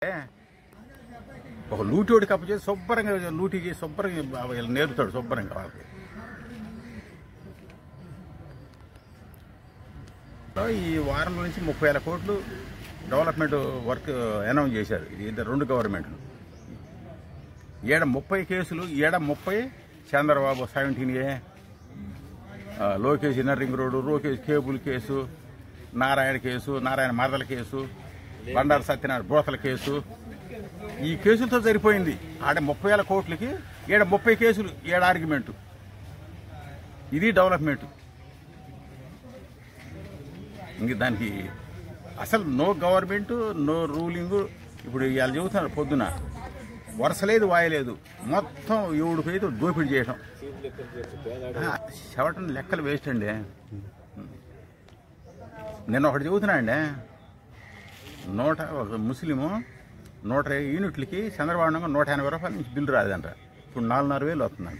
ఒక లూటోడి కప్ప చేసి శుభ్రంగా లూటీ చేసి శుభ్రంగా వీళ్ళు నేర్పుతాడు శుభ్రంగా వాళ్ళకి ఈ వారం నుంచి ముప్పై వేల కోట్లు డెవలప్మెంట్ వర్క్ అనౌన్స్ చేశారు ఇది ఇద్దరు రెండు గవర్నమెంట్లు ఏడ ముప్పై కేసులు ఏడ ముప్పై చంద్రబాబు సెవెంటీన్ ఏ ఆ, Lokesh inner ring road Lokesh cable case Narayana case Narayana మరదల కేసు బండారు సత్యనారాయణ బోతల కేసు ఈ కేసులతో సరిపోయింది ఆడ ముప్పై వేల కోట్లకి ఈడ ముప్పై కేసులు ఏడ ఆర్గ్యుమెంట్ ఇది డెవలప్మెంట్ ఇంక దానికి అసలు నో గవర్నమెంట్ నో రూలింగ్ ఇప్పుడు ఇవాళ చెబుతున్నారు పొద్దున వరుస లేదు వాయలేదు మొత్తం ఏడుకు అయితే దోపిడీ చేయటం ఆ, చెవటం లెక్కలు వేస్ట్ అండి నిన్న ఒకటి చెబుతున్నా అండి నూట ఒక ముస్లిము నూట ఇరవై యూనిట్లకి చంద్రబాబు నాయుడు నూట ఎనభై రూపాయల నుంచి బిల్లు రాదంట ఇప్పుడు నాలుగున్నర వేలు వస్తుందంట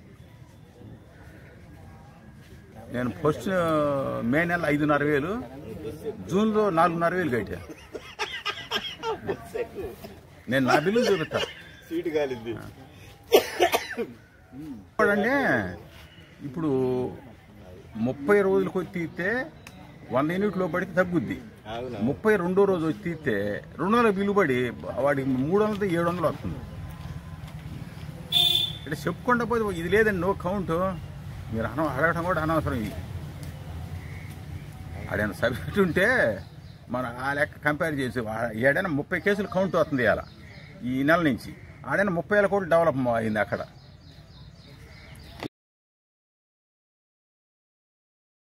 నేను ఫస్ట్ మే నెల ఐదున్నర వేలు జూన్లో నాలుగున్నర వేలు కట్టా నేను నా బిల్లు చూపిస్తా సీటు కాలింది చూడండి ఇప్పుడు ముప్పై రోజులకు వచ్చి తీస్తే వంద యూనిట్లో పడితే తగ్గుద్ది అవునా ముప్పై రెండో రోజు వచ్చి తీస్తే రెండు వందల బిల్లు పడి వాడికి మూడు వందలతో ఏడు వందలు వస్తుంది అంటే చెప్పుకుండా పోతే ఇది లేదండి నో కౌంట్ మీరు అన అడగటం కూడా అనవసరం ఇది ఆడైనా సబ్జెక్ట్ ఉంటే మనం ఆ లెక్క కంపేర్ చేసి ఆ- ఏడైనా ముప్పై కేసులు కౌంట్ అవుతుంది ఇలా ఈ నెల నుంచి ఆడైనా ముప్పై వేల కోట్లు డెవలప్ అయింది అక్కడ